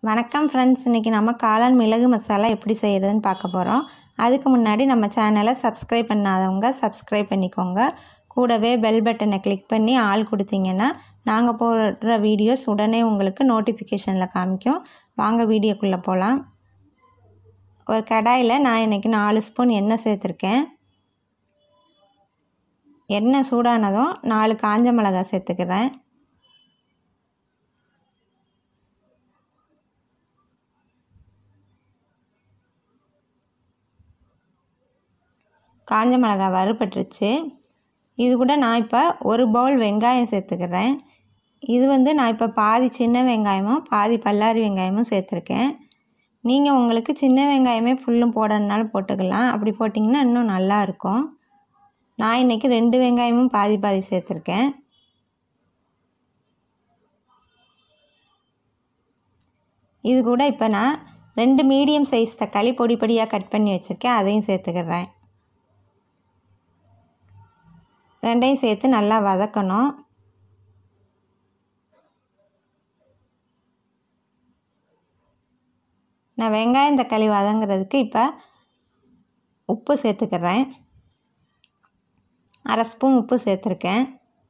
வணக்கம் ஃப்ரெண்ட்ஸ் இன்றைக்கி நம்ம காளான் மிளகு மசாலா எப்படி செய்கிறதுன்னு பார்க்க போகிறோம் அதுக்கு முன்னாடி நம்ம சேனலை சப்ஸ்கிரைப் பண்ணாதவங்க சப்ஸ்கிரைப் பண்ணிக்கோங்க கூடவே பெல் பட்டனை கிளிக் பண்ணி ஆள் கொடுத்தீங்கன்னா நாங்கள் போடுற வீடியோஸ் உடனே உங்களுக்கு நோட்டிஃபிகேஷனில் காமிக்கும் வாங்க வீடியோக்குள்ளே போகலாம் ஒரு கடாயில் நான் இன்றைக்கி நாலு ஸ்பூன் எண்ணெய் சேர்த்துருக்கேன் எண்ணெய் சூடானதும் நாலு காஞ்ச மிளகாய் சேர்த்துக்கிறேன் காஞ்ச மிளகாய் வறுபட்டுருச்சு இது கூட நான் இப்போ ஒரு பவுல் வெங்காயம் சேர்த்துக்கிறேன் இது வந்து நான் இப்போ பாதி சின்ன வெங்காயமும் பாதி பல்லாரி வெங்காயமும் சேர்த்துருக்கேன் நீங்கள் உங்களுக்கு சின்ன வெங்காயமே ஃபுல்லும் போடுறதுனால போட்டுக்கலாம் அப்படி போட்டிங்கன்னா இன்னும் நல்லாயிருக்கும் நான் இன்றைக்கி ரெண்டு வெங்காயமும் பாதி பாதி சேர்த்துருக்கேன் இது கூட இப்போ நான் ரெண்டு மீடியம் சைஸ் தக்காளி பொடி பொடியாக கட் பண்ணி வச்சுருக்கேன் அதையும் சேர்த்துக்கிறேன் ரெண்டையும் சேர்த்து நல்லா வதக்கணும் நான் வெங்காயம் தக்காளி வதங்கிறதுக்கு இப்போ உப்பு சேர்த்துக்கிறேன் அரை ஸ்பூன் உப்பு சேர்த்துருக்கேன்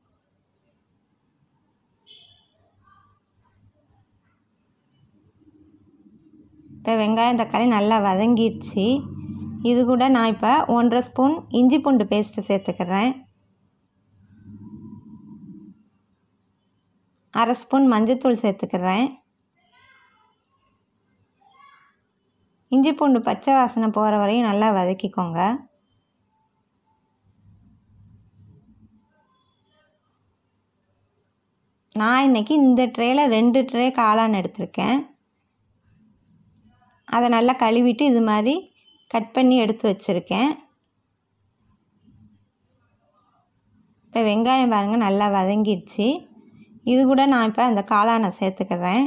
இப்போ வெங்காயம் தக்காளி நல்லா வதங்கிடுச்சு இது கூட நான் இப்போ ஒன்றரை ஸ்பூன் இஞ்சி பூண்டு பேஸ்ட்டு சேர்த்துக்கிறேன் அரை ஸ்பூன் மஞ்சத்தூள் சேர்த்துக்கிறேன் இஞ்சி பூண்டு பச்சை வாசனை போகிற வரையும் நல்லா வதக்கிக்கோங்க நான் இன்றைக்கி இந்த ட்ரேயில் ரெண்டு ட்ரே காளான் எடுத்திருக்கேன் அதை நல்லா கழுவிட்டு இது மாதிரி கட் பண்ணி எடுத்து வச்சுருக்கேன் இப்போ வெங்காயம் பாருங்கள் நல்லா வதங்கிடுச்சு இது கூட நான் இப்போ அந்த காளானை சேர்த்துக்கிறேன்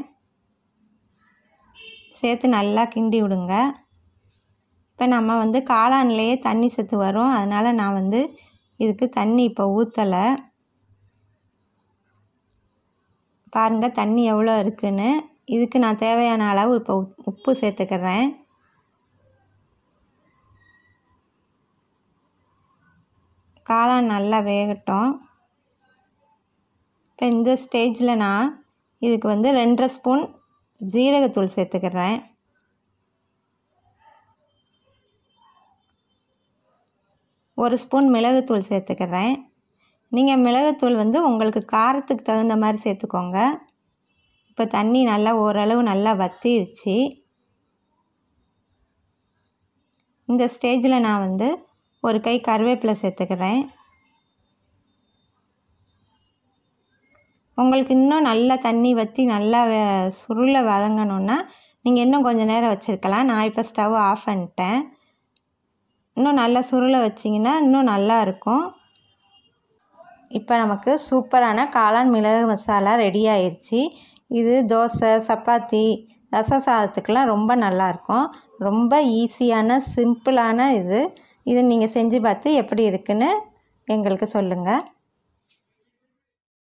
சேர்த்து நல்லா கிண்டி விடுங்க இப்போ நம்ம வந்து காளான்லேயே தண்ணி சத்து வரும் அதனால் நான் வந்து இதுக்கு தண்ணி இப்போ ஊற்றலை பாருங்கள் தண்ணி எவ்வளோ இருக்குன்னு இதுக்கு நான் தேவையான அளவு இப்போ உப்பு சேர்த்துக்கிறேன் காளான் நல்லா வேகட்டும் இப்போ இந்த ஸ்டேஜில் நான் இதுக்கு வந்து ரெண்டரை ஸ்பூன் ஜீரகத்தூள் சேர்த்துக்கிறேன் ஒரு ஸ்பூன் மிளகுத்தூள் சேர்த்துக்கிறேன் நீங்கள் மிளகுத்தூள் வந்து உங்களுக்கு காரத்துக்கு தகுந்த மாதிரி சேர்த்துக்கோங்க இப்போ தண்ணி நல்லா ஓரளவு நல்லா வத்திருச்சு இந்த ஸ்டேஜில் நான் வந்து ஒரு கை கருவேப்பிலை சேர்த்துக்கிறேன் உங்களுக்கு இன்னும் நல்லா தண்ணி வற்றி நல்லா சுருளை வதங்கணுன்னா நீங்கள் இன்னும் கொஞ்சம் நேரம் வச்சுருக்கலாம் நான் இப்போ ஸ்டவ் ஆஃப் பண்ணிட்டேன் இன்னும் நல்லா சுருளை வச்சிங்கன்னா இன்னும் நல்லா இருக்கும் இப்போ நமக்கு சூப்பரான காளான் மிளகு மசாலா ரெடி ஆயிடுச்சு இது தோசை சப்பாத்தி ரச சாதத்துக்கெலாம் ரொம்ப நல்லாயிருக்கும் ரொம்ப ஈஸியான சிம்பிளான இது இது நீங்கள் செஞ்சு பார்த்து எப்படி இருக்குன்னு எங்களுக்கு சொல்லுங்கள்